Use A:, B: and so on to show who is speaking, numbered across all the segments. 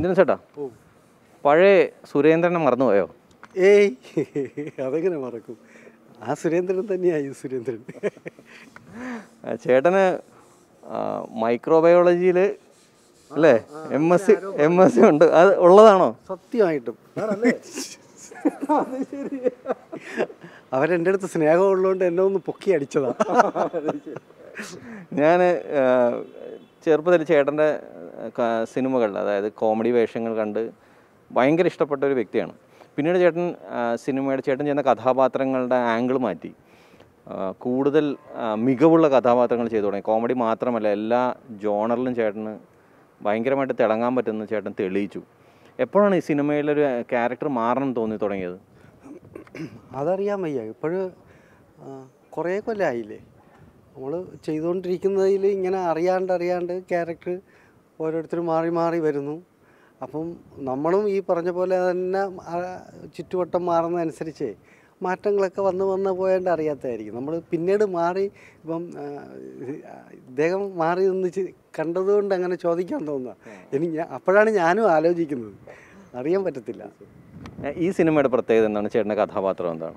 A: എന്തിനാ ചേട്ടാ പഴയ സുരേന്ദ്രനെ മറന്നുപോയോ
B: ഏയ് അതെങ്ങനെ മറക്കും ആ സുരേന്ദ്രൻ തന്നെയായി സുരേന്ദ്രൻ
A: ആ, ചേട്ടന് മൈക്രോബയോളജിയിൽ അല്ലേ M S C M S C ഉണ്ട് അത് ഉള്ളതാണോ
B: സത്യമായിട്ടും അവരെൻ്റെ അടുത്ത് സ്നേഹം ഉള്ളതുകൊണ്ട് എന്നെ ഒന്ന് പൊക്കി അടിച്ചതാ
A: ഞാൻ ചെറുപ്പത്തിൽ ചേട്ടൻ്റെ സിനിമകൾ അതായത് കോമഡി വേഷങ്ങൾ കണ്ട് ഭയങ്കര ഇഷ്ടപ്പെട്ട ഒരു വ്യക്തിയാണ് പിന്നീട് ചേട്ടൻ ആ, സിനിമയുടെ ചേട്ടൻ ചെയ്യുന്ന കഥാപാത്രങ്ങളുടെ ആംഗിൾ മാറ്റി ആ, കൂടുതൽ ആ, മികവുള്ള കഥാപാത്രങ്ങൾ ചെയ്തു തുടങ്ങി കോമഡി മാത്രമല്ല എല്ലാ ജോണറിലും ചേട്ടന് ഭയങ്കരമായിട്ട് തിളങ്ങാൻ പറ്റുന്ന ചേട്ടൻ തെളിയിച്ചു എപ്പോഴാണ് ഈ സിനിമയിലൊരു ക്യാരക്ടർ മാറണം എന്ന് തോന്നി തുടങ്ങിയത്
B: അതറിയാൻ വയ്യ ഇപ്പോഴ് കുറേ കൊല്ലമായില്ലേ നമ്മൾ ചെയ്തുകൊണ്ടിരിക്കുന്നതിൽ ഇങ്ങനെ അറിയാണ്ട് അറിയാണ്ട് ക്യാരക്ടർ ഓരോരുത്തരും മാറി മാറി വരുന്നു അപ്പം നമ്മളും ഈ പറഞ്ഞ പോലെ തന്നെ ആ, ചുറ്റുവട്ടം മാറുന്നതനുസരിച്ച് മാറ്റങ്ങളൊക്കെ വന്ന് വന്ന് പോയാണ്ട് അറിയാത്തതായിരിക്കും നമ്മൾ പിന്നീട് മാറി ഇപ്പം ആ, ഇദ്ദേഹം മാറി നിന്ന് ചി- കണ്ടതുകൊണ്ട് അങ്ങനെ ചോദിക്കാൻ തോന്നുക എനിക്ക് ഞാൻ- അപ്പോഴാണ് ഞാനും ആലോചിക്കുന്നത് അറിയാൻ പറ്റത്തില്ല
A: ഏ, ഈ സിനിമയുടെ പ്രത്യേകത എന്താണ് ചേട്ടൻ്റെ കഥാപാത്രം എന്താണ്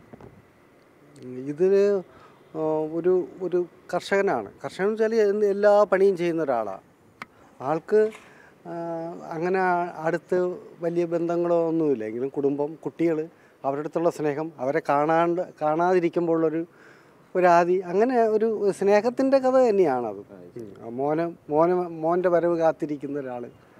B: ഇതിന് ആ, ഒരു ഒരു കർഷകനാണ് കർഷകൻ വെച്ചാൽ എന്ത് എല്ലാ പണിയും ചെയ്യുന്ന ഒരാളാണ് ആൾക്ക് ആ, അങ്ങനെ അടുത്ത് വലിയ ബന്ധങ്ങളോ ഒന്നുമില്ല എങ്കിലും കുടുംബം കുട്ടികൾ അവരുടെ അടുത്തുള്ള സ്നേഹം അവരെ കാണാണ്ട് കാണാതിരിക്കുമ്പോഴുള്ളൊരു ഒരാദി അങ്ങനെ ഒരു സ്നേഹത്തിൻ്റെ കഥ തന്നെയാണത് ഉം. ആ മോനെ മോനെ മോൻ്റെ വരവ് കാത്തിരിക്കുന്ന ഒരാൾ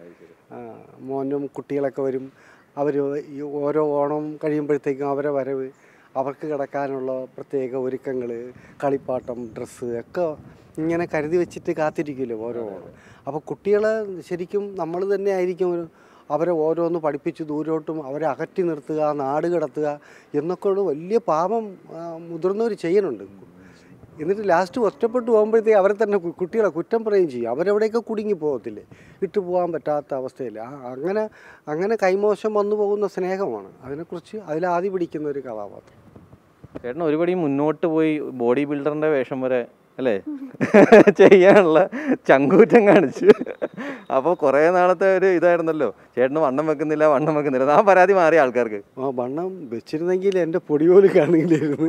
B: മോനും കുട്ടികളൊക്കെ വരും അവർ ഈ ഓരോ ഓണം കഴിയുമ്പോഴത്തേക്കും അവരെ വരവ് അവർക്ക് കിടക്കാനുള്ള പ്രത്യേക ഒരുക്കങ്ങൾ കളിപ്പാട്ടം ഡ്രസ്സ് ഒക്കെ ഇങ്ങനെ കരുതി വെച്ചിട്ട് കാത്തിരിക്കുമല്ലോ ഓരോ ഓണം അപ്പോൾ കുട്ടികളെ ശരിക്കും നമ്മൾ തന്നെ ആയിരിക്കും ഒരു അവരെ ഓരോന്ന് പഠിപ്പിച്ച് ദൂരോട്ടും അവരെ അകറ്റി നിർത്തുക നാട് കടത്തുക എന്നൊക്കെ ഉള്ള വലിയ പാപം ആ, മുതിർന്നവർ ചെയ്യുന്നുണ്ട് എന്നിട്ട് ലാസ്റ്റ് ഒറ്റപ്പെട്ടു പോകുമ്പോഴത്തേക്ക് അവരെ തന്നെ കു- കുട്ടികളെ കുറ്റം പറയുകയും ചെയ്യും അവരെവിടെയൊക്കെ കുടുങ്ങി പോകത്തില്ലേ ഇട്ട് പോകാൻ പറ്റാത്ത അവസ്ഥയിൽ ആ അങ്ങനെ അങ്ങനെ കൈമോശം വന്നു പോകുന്ന സ്നേഹമാണ് അതിനെക്കുറിച്ച് അതിലാദ്യ പിടിക്കുന്ന ഒരു കഥാപാത്രം
A: ചേട്ടൻ ഒരുപടി മുന്നോട്ട് പോയി ബോഡി ബിൽഡറിന്റെ വേഷം വരെ അല്ലേ ചെയ്യാനുള്ള ചങ്കൂറ്റം കാണിച്ചു അപ്പോൾ കുറേ നാളത്തെ ഒരു ഇതായിരുന്നല്ലോ ചേട്ടന് വണ്ണം വെക്കുന്നില്ല വണ്ണം വെക്കുന്നില്ല ആ പരാതി മാറിയ ആൾക്കാർക്ക്
B: ആ വണ്ണം വെച്ചിരുന്നെങ്കിൽ എൻ്റെ പൊടി പോലും കാണില്ലായിരുന്നു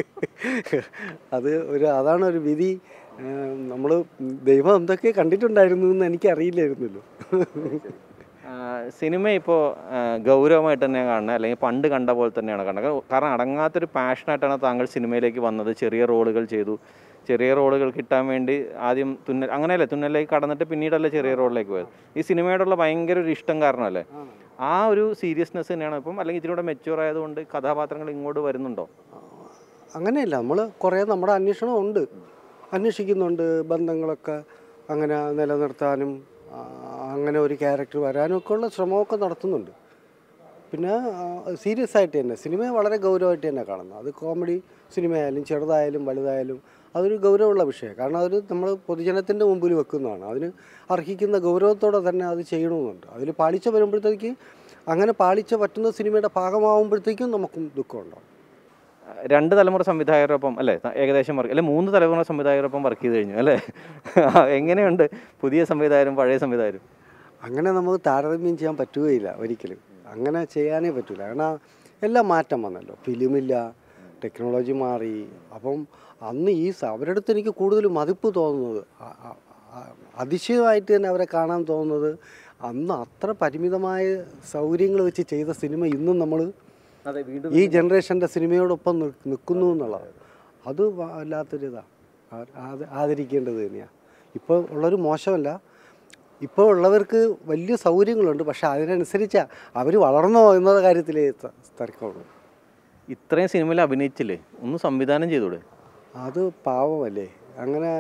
B: അത് ഒരു അതാണ് ഒരു വിധി നമ്മൾ ദൈവം എന്തൊക്കെ കണ്ടിട്ടുണ്ടായിരുന്നു എന്ന് എനിക്കറിയില്ലായിരുന്നല്ലോ
A: ആ, സിനിമ ഇപ്പോൾ ഗൗരവമായിട്ട് തന്നെയാണ് കാണുന്നത് അല്ലെങ്കിൽ പണ്ട് കണ്ട പോലെ തന്നെയാണ് കാണുന്നത് കാരണം- കാരണം അടങ്ങാത്തൊരു പാഷനായിട്ടാണ് താങ്കൾ സിനിമയിലേക്ക് വന്നത് ചെറിയ റോളുകൾ ചെയ്തു ചെറിയ റോളുകൾ കിട്ടാൻ വേണ്ടി ആദ്യം തുന്നൽ അങ്ങനെയല്ലേ തുന്നലിലേക്ക് കടന്നിട്ട് പിന്നീടല്ലേ ചെറിയ റോളിലേക്ക് പോയത് ഈ സിനിമയോടുള്ള ഭയങ്കര ഒരു ഇഷ്ടം കാരണമല്ലേ ആ ഒരു സീരിയസ്നെസ് തന്നെയാണ് ഇപ്പം അല്ലെങ്കിൽ ഇതിലൂടെ മെച്യൂർ ആയതുകൊണ്ട് കഥാപാത്രങ്ങൾ ഇങ്ങോട്ട് വരുന്നുണ്ടോ
B: അങ്ങനെയല്ല നമ്മൾ കുറേ നമ്മുടെ അന്വേഷണം ഉണ്ട് അന്വേഷിക്കുന്നുണ്ട് ബന്ധങ്ങളൊക്കെ അങ്ങനെ നിലനിർത്താനും ആ, അങ്ങനെ ഒരു ക്യാരക്ടർ വരാനും ഒക്കെ ഉള്ള ശ്രമമൊക്കെ നടത്തുന്നുണ്ട് പിന്നെ സീരിയസ് ആയിട്ട് തന്നെ സിനിമയെ വളരെ ഗൗരവമായിട്ട് തന്നെ കാണുന്നത് അത് കോമഡി സിനിമയായാലും ചെറുതായാലും വലുതായാലും അതൊരു ഗൗരവമുള്ള വിഷയമാണ് കാരണം അതൊരു നമ്മൾ പൊതുജനത്തിൻ്റെ മുമ്പിൽ വെക്കുന്നതാണ് അതിന് അർഹിക്കുന്ന ഗൗരവത്തോടെ തന്നെ അത് ചെയ്യണമെന്നുണ്ട് അതിൽ പാളിച്ച വരുമ്പോഴത്തേക്ക് അങ്ങനെ പാളിച്ച പറ്റുന്ന സിനിമയുടെ ഭാഗമാകുമ്പോഴത്തേക്കും നമുക്കും ദുഃഖമുണ്ടാവും
A: രണ്ട് തലമുറ സംവിധായകരൊപ്പം അല്ലേ ത- ഏകദേശം വർക്ക് അല്ലെ മൂന്ന് തലമുറ സംവിധായകരൊപ്പം വർക്ക് ചെയ്ത് കഴിഞ്ഞു അല്ലേ ആ, എങ്ങനെയുണ്ട് പുതിയ സംവിധായകരും പഴയ സംവിധായകരും
B: അങ്ങനെ നമുക്ക് താരതമ്യം ചെയ്യാൻ പറ്റുകയില്ല ഒരിക്കലും അങ്ങനെ ചെയ്യാനേ പറ്റില്ല കാരണം എല്ലാം മാറ്റം വന്നല്ലോ ഫിലിമില്ല ടെക്നോളജി മാറി അപ്പം അന്ന് ഈ സ- അവരുടെ അടുത്ത് എനിക്ക് കൂടുതൽ മതിപ്പ് തോന്നുന്നത് അ- അ- അ- അതിശയമായിട്ട് തന്നെ അവരെ കാണാൻ തോന്നുന്നത് അന്ന് അത്ര പരിമിതമായ സൗകര്യങ്ങൾ വെച്ച് ചെയ്ത സിനിമ ഇന്നും നമ്മൾ
A: അതെ വീണ്ടും
B: ഈ ജനറേഷൻ്റെ സിനിമയോടൊപ്പം നി- നിൽക്കുന്നു എന്നുള്ളത് അത് വല്ലാത്തൊരിതാണ് ആദരിക്കേണ്ടത് തന്നെയാണ് ഇപ്പോൾ ഉള്ളൊരു മോശമല്ല ഇപ്പോൾ ഉള്ളവർക്ക് വലിയ സൗകര്യങ്ങളുണ്ട് പക്ഷെ അതിനനുസരിച്ച് അവർ വളർന്നോ എന്ന കാര്യത്തിലേ ത- തർക്കമുള്ളൂ
A: ഇത്രയും സിനിമയിൽ അഭിനയിച്ചില്ലേ ഒന്ന് സംവിധാനം ചെയ്തൂടെ
B: അത് പാവമല്ലേ അങ്ങനെ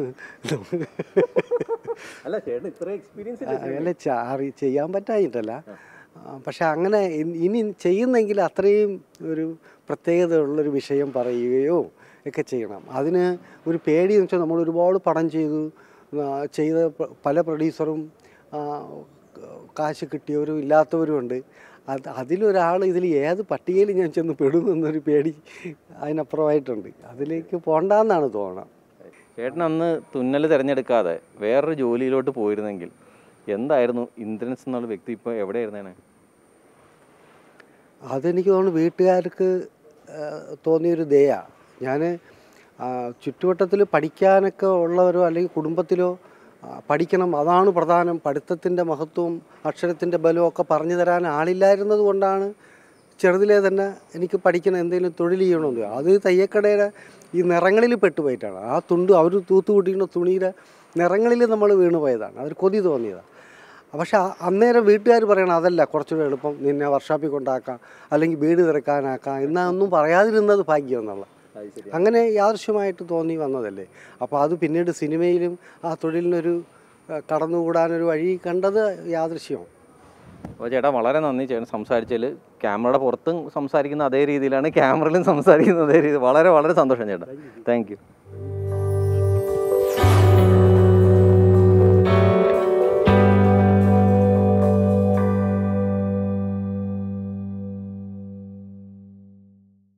A: അല്ല ചേട്ടൻ ഇത്ര എക്സ്പീരിയൻസ്
B: അല്ല ച- അറി ചെയ്യാൻ പറ്റാഞ്ഞിട്ടല്ല ആ, പക്ഷെ അങ്ങനെ ഇ- ഇനി ചെയ്യുന്നെങ്കിൽ അത്രയും ഒരു പ്രത്യേകത ഉള്ളൊരു വിഷയം പറയുകയോ ഒക്കെ ചെയ്യണം അതിന് ഒരു പേടി എന്ന് വെച്ചാൽ നമ്മൾ ഒരുപാട് പടം ചെയ്തു ആ, ചെയ്ത പ- പല പ്രൊഡ്യൂസറും ആ, കാശ് കിട്ടിയവരും ഇല്ലാത്തവരും ഉണ്ട് അത് അതിലൊരാൾ ഇതിൽ ഏത് പട്ടികയിൽ ഞാൻ ചെന്ന് പെടുമെന്നൊരു പേടി അതിനപ്പുറമായിട്ടുണ്ട് അതിലേക്ക് പോണ്ടെന്നാണ് തോന്നണം
A: ചേട്ടൻ അന്ന് തുന്നൽ തിരഞ്ഞെടുക്കാതെ വേറൊരു ജോലിയിലോട്ട് പോയിരുന്നെങ്കിൽ എന്തായിരുന്നു ഇന്ദ്രൻസ് എന്നുള്ള വ്യക്തി ഇപ്പോൾ എവിടെയായിരുന്നേനെ
B: അതെനിക്ക് തോന്നുന്നു വീട്ടുകാർക്ക് ആ, തോന്നിയൊരു ദയ ഞാൻ ചുറ്റുവട്ടത്തിൽ പഠിക്കാനൊക്കെ ഉള്ളവരോ അല്ലെങ്കിൽ കുടുംബത്തിലോ ആ, പഠിക്കണം അതാണ് പ്രധാനം പഠിത്തത്തിൻ്റെ മഹത്വവും അക്ഷരത്തിൻ്റെ ബലവും ഒക്കെ പറഞ്ഞു തരാൻ ആളില്ലായിരുന്നത് കൊണ്ടാണ് ചെറുതിലേ തന്നെ എനിക്ക് പഠിക്കണം എന്തെങ്കിലും തൊഴിൽ ചെയ്യണമെന്ന് അത് തയ്യക്കടയുടെ ഈ നിറങ്ങളിൽ പെട്ടുപോയിട്ടാണ് ആ തുണ്ട് അവർ തൂത്ത് കൂട്ടിക്കുന്ന തുണിയുടെ നിറങ്ങളിൽ നമ്മൾ വീണ് പോയതാണ് അതൊരു കൊതി തോന്നിയതാണ് പക്ഷെ ആ- അന്നേരം വീട്ടുകാർ പറയണം അതല്ല കുറച്ചുകൂടെ എളുപ്പം നിന്നെ വർഷാപ്പിൽ കൊണ്ടാക്കാം അല്ലെങ്കിൽ വീട് തിരക്കാനാക്കാം എന്നാ ഒന്നും പറയാതിരുന്നത് ഭാഗ്യം എന്നുള്ള അങ്ങനെ യാദൃശ്യമായിട്ട് തോന്നി വന്നതല്ലേ അപ്പോൾ അത് പിന്നീട് സിനിമയിലും ആ തൊഴിലിനൊരു ആ, കടന്നുകൂടാനൊരു വഴി കണ്ടത് യാദൃശ്യമാണ്
A: അപ്പോൾ ചേട്ടാ വളരെ നന്ദി ചേട്ടൻ സംസാരിച്ചതിൽ ക്യാമറയുടെ പുറത്തും സംസാരിക്കുന്ന അതേ രീതിയിലാണ് ക്യാമറയിലും സംസാരിക്കുന്ന അതേ രീതി വളരെ വളരെ സന്തോഷം ചേട്ടാ താങ്ക് യു